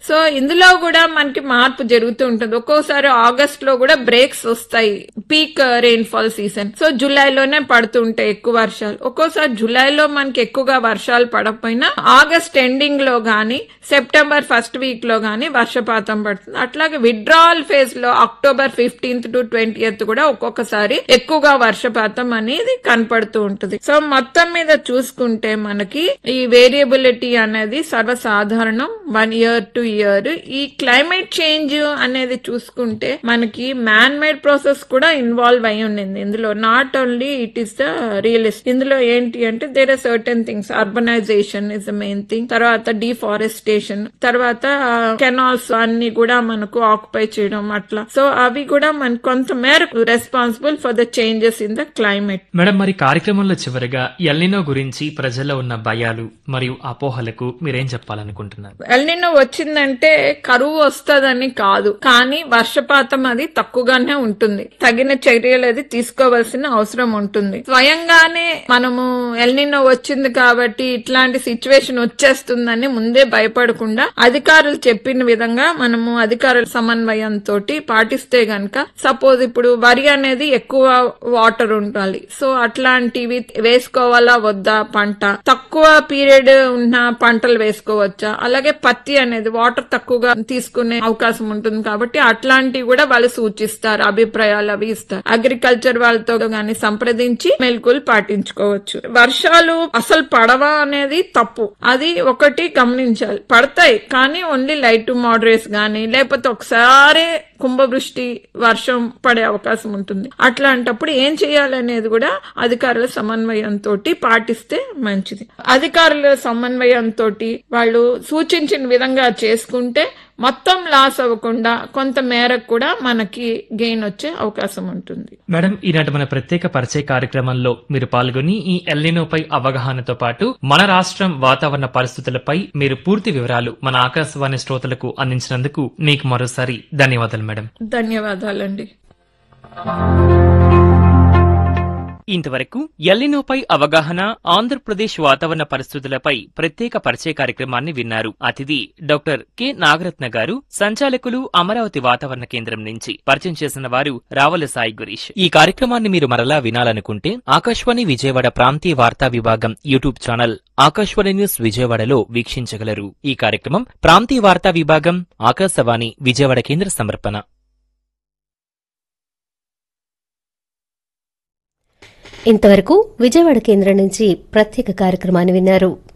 so ఇందులో కూడా మనకి మార్పు జరుగుతూ ఉంటుంది ఒక్కోసారి ఆగస్ట్ లో కూడా బ్రేక్స్ వస్తాయి పీక్ రెయిన్ఫాల్ సీజన్ సో జూలైలోనే పడుతూ ఉంటాయి ఎక్కువ వర్షాలు ఒక్కోసారి జూలైలో మనకి ఎక్కువగా వర్షాలు పడకపోయినా ఆగస్ట్ ఎండింగ్ లో గానీ సెప్టెంబర్ ఫస్ట్ వీక్ లో గానీ వర్షపాతం పడుతుంది అట్లాగే విడ్రావల్ ఫేజ్ లో అక్టోబర్ ఫిఫ్టీన్త్ టు ట్వంటీ కూడా ఒక్కొక్కసారి ఎక్కువగా వర్షపాతం అనేది కనపడుతూ ఉంటుంది సో మొత్తం మీద చూసుకుంటే మనకి ఈ వేరియబిలిటీ అనేది సర్వసాధారణం వన్ ఇయర్ టు ఇయర్ ఈ క్లైమేట్ చేంజ్ అనేది చూసుకుంటే మనకి మ్యాన్ మేడ్ ప్రాసెస్ కూడా ఇన్వాల్వ్ అయి ఉండింది ఇందులో not only it is the realist ఇందులో ఏంటి అంటే there are certain things urbanisation is the main thing తర్వాత డిఫారెస్టేషన్ తర్వాత కెనాల్స్ అన్ని కూడా మనకు ఆక్యుపై చేయడం అట్లా సో అవి కూడా మన కొంత మేరకు responsible for the changes in the climate madam మరి కార్యక్రమంలో చివరిగా ఎల్నినో గురించి ప్రజల్లో ఉన్న భయాలు మరియు అపోహలకు మీరేం చెప్పాలనుకుంటున్నారు ఎల్నినో వచ్చిందంటే కరువు వస్తదని కాదు కానీ వర్షపాతం అది తక్కువగానే ఉంటుంది తగిన చర్యలు అది తీసుకోవాల్సిన అవసరం ఉంటుంది స్వయంగానే మనము ఎల్నినో వచ్చింది కాబట్టి ఇట్లాంటి సిచ్యువేషన్ వచ్చేస్తుందని ముందే భయపడకుండా అధికారులు చెప్పిన విధంగా మనము అధికారుల సమన్వయంతో పాటిస్తే గనక సపోజ్ ఇప్పుడు వరి అనేది ఎక్కువ వాటర్ ఉండాలి సో అట్లాంటివి వేసుకోవాలా వద్దా పంట తక్కువ పీరియడ్ ఉన్న పంటలు వేసుకోవచ్చా అలాగే పత్తి అనేది వాటర్ తక్కువగా తీసుకునే అవకాశం ఉంటుంది కాబట్టి అట్లాంటివి కూడా వాళ్ళు సూచిస్తారు అభిప్రాయాలు అవి ఇస్తారు అగ్రికల్చర్ వాళ్ళతో గాని సంప్రదించి మెలకులు పాటించుకోవచ్చు వర్షాలు అసలు పడవా అనేది తప్పు అది ఒకటి గమనించాలి పడతాయి కానీ ఓన్లీ లైట్ టు మోడరేట్స్ గానీ లేకపోతే ఒకసారి కుంభవృష్టి వర్షం పడే అవకాశం ఉంటుంది అట్లాంటప్పుడు ఏం చేయాలనేది కూడా అధికారుల సమన్వయంతో పాటిస్తే మంచిది అధికారుల సమన్వయంతో వాళ్ళు సూచించిన విధంగా చేసుకుంటే మొత్తం లాస్ అవ్వకుండా కొంత మేరకు కూడా మనకి గెయిన్ వచ్చే అవకాశం ఉంటుంది మేడం ఈనాటి మన ప్రత్యేక పరిచయ కార్యక్రమంలో మీరు పాల్గొని ఈ ఎల్నినోపై అవగాహనతో పాటు మన రాష్ట్రం వాతావరణ పరిస్థితులపై మీరు పూర్తి వివరాలు మన ఆకాశవాణి శ్రోతలకు అందించినందుకు మీకు మరోసారి ధన్యవాదాలు మేడం ధన్యవాదాలండి ఇంతవరకు ఎల్లినోపై అవగాహన ఆంధ్రప్రదేశ్ వాతావరణ పరిస్థితులపై ప్రత్యేక పరిచయ కార్యక్రమాన్ని విన్నారు అతిథి డాక్టర్ కె నాగరత్న గారు సంచాలకులు అమరావతి వాతావరణ కేంద్రం నుంచి పరిచయం చేసిన వారు రావల సాయి గురీష్ ఈ కార్యక్రమాన్ని మీరు మరలా వినాలనుకుంటే ఆకాశవాణి విజయవాడ ప్రాంతీయ వార్తా విభాగం యూట్యూబ్ ఛానల్ ఆకాశవాణి న్యూస్ విజయవాడలో వీక్షించగలరు ఈ కార్యక్రమం ప్రాంతీయ వార్తా విభాగం ఆకాశవాణి విజయవాడ కేంద్ర సమర్పణ ఇంతవరకు విజయవాడ కేంద్రం నుంచి ప్రత్యేక కార్యక్రమాన్ని విన్నారు